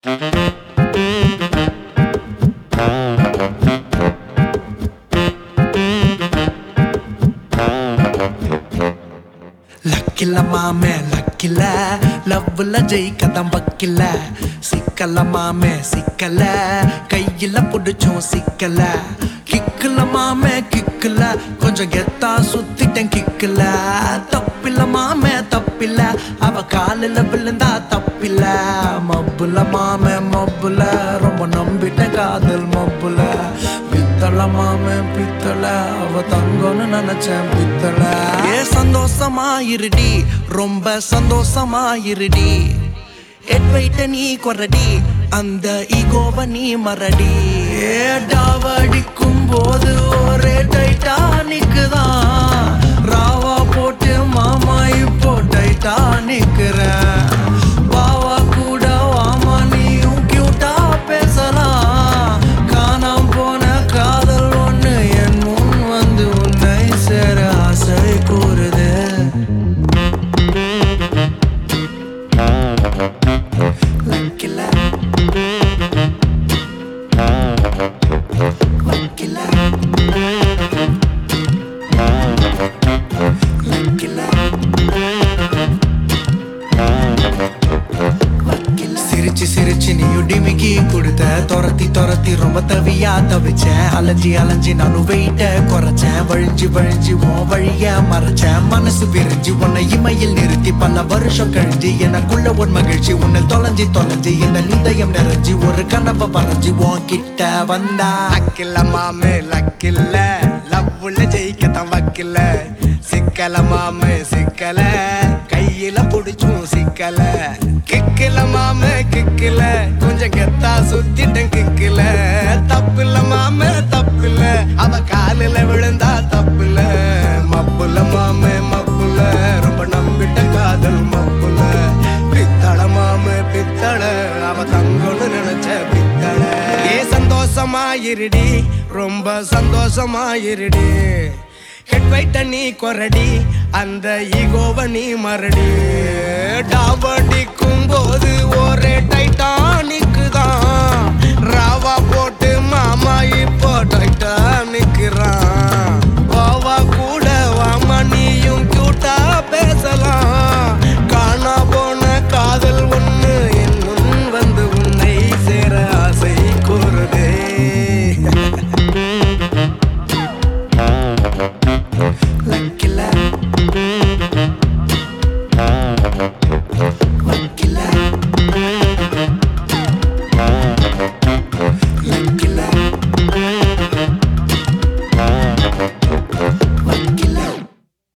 லக்கில்ல மாமே லக்கில்ல லவ்ல ஜெயிக்கதான் வக்கில்ல சிக்கல மாமே சிக்கல கையில புடிச்சோம் சிக்கல கிக்குல மாமே கிக்குல கொஞ்சம் கெத்தா சுத்திட்டேன் கிக்குல தப்பில்ல மாமே தப்பில்ல அவ காலில் விழுந்தா தப்பில்ல மப்புல மாமே மப்புல ரொம்ப நம்பிட்டேன் காதல் மப்புல பித்தள மாமே பித்தள அவ தங்கம்னு நினைச்சேன் பித்தள ஏ சந்தோஷமா இருடி ரொம்ப சந்தோஷமா இருடி ஹெட் வெயிட்ட நீ கொரடி அந்த ஈகோவ நீ மறடி ஏ டாவடிக்கும் போது ஒரே டைட்டானிக்கு தான் ராவா போட்டு மாமா இப்போ டைட்டானிக்கிறேன் பாவா கூட வாமா நீயும் கியூட்டா பேசலாம் காணாம போன காதல் ஒண்ணு என் முன் வந்து உன்னை சேர ஆசை கூறுது Luckila. Luckila. Luckila. சிரிச்சு சிரிச்சு நீ டிமிக்கி கொடுத்த துரத்தி துரத்தி ரொம்ப தவியா தவிச்சேன் அலைஞ்சி அலைஞ்சி நானும் வெயிட்ட குறைச்சேன் வழிஞ்சு வழிஞ்சு உன் வழிய மறைச்சேன் மனசு விரிஞ்சு உன்னை இமையில் நிறுத்தி பல வருஷம் கழிஞ்சு எனக்குள்ள ஒரு மகிழ்ச்சி உன்னை தொலைஞ்சி தொலைஞ்சி இந்த இதயம் நிறைஞ்சு ஒரு கனவை பறஞ்சு உன் கிட்ட வந்தா லக்கில்ல மாமே லக்கில்ல லவ்வுல ஜெயிக்கத்தான் வக்கில்ல சிக்கல மாமே சிக்கல கையில புடிச்சும் சிக்கல கிக்கில மாமே கிக்கில கொஞ்சம் கெத்தா சுத்திட்டேன் கிக்கில தப்பில்ல மாமே தப்பில்ல அவ காலில விழுந்தா தப்பில்ல மப்புல மாமே மப்புல ரொம்ப நம்பிட்ட காதல் மப்புல பித்தள மாமே பித்தள அவ தங்கம்னு நினைச்ச பித்தள ஏ சந்தோஷமாயிருடி ரொம்ப சந்தோஷமாயிருடி ஹெட் வைட்ட நீ கொரடி அந்த ஈகோவ நீ மறடி டாபடிக்கும் போது ஒரே டைட்டா